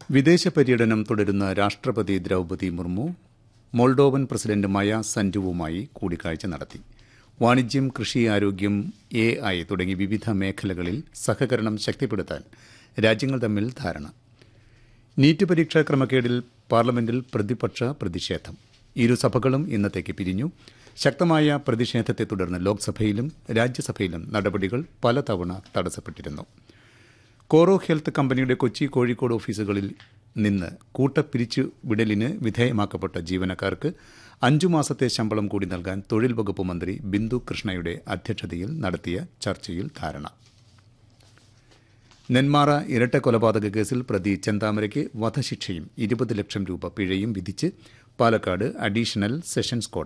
വിദേശ പര്യടനം തുടരുന്ന രാഷ്ട്രപതി ദ്രൗപതി മുർമു മോൾഡോവൻ പ്രസിഡന്റ് മയ സൻറ്റുവുമായി കൂടിക്കാഴ്ച നടത്തി വാണിജ്യം കൃഷി ആരോഗ്യം എ ഐ തുടങ്ങി വിവിധ മേഖലകളിൽ സഹകരണം ശക്തിപ്പെടുത്താൻ രാജ്യങ്ങൾ തമ്മിൽ ധാരണ നീറ്റ് പരീക്ഷാ ക്രമക്കേടിൽ പാർലമെന്റിൽ പ്രതിപക്ഷ പ്രതിഷേധം ഇരുസഭകളും ഇന്നത്തേക്ക് പിരിഞ്ഞു ശക്തമായ പ്രതിഷേധത്തെ തുടർന്ന് ലോക്സഭയിലും രാജ്യസഭയിലും നടപടികൾ പലതവണ തടസ്സപ്പെട്ടിരുന്നു കോറോ ഹെൽത്ത് കമ്പനിയുടെ കൊച്ചി കോഴിക്കോട് ഓഫീസുകളിൽ നിന്ന് കൂട്ടപ്പിരിച്ചു വിടലിന് വിധേയമാക്കപ്പെട്ട ജീവനക്കാർക്ക് അഞ്ചു മാസത്തെ ശമ്പളം കൂടി നൽകാൻ തൊഴിൽ വകുപ്പ് മന്ത്രി ബിന്ദു കൃഷ്ണയുടെ അധ്യക്ഷതയിൽ നടത്തിയ ചർച്ചയിൽ ധാരണ നെന്മാറ ഇരട്ട കൊലപാതക കേസിൽ പ്രതി ചെന്താമരയ്ക്ക് വധശിക്ഷയും ഇരുപത് ലക്ഷം രൂപ പിഴയും വിധിച്ച് പാലക്കാട് അഡീഷണൽ സെഷൻസ് കോടതി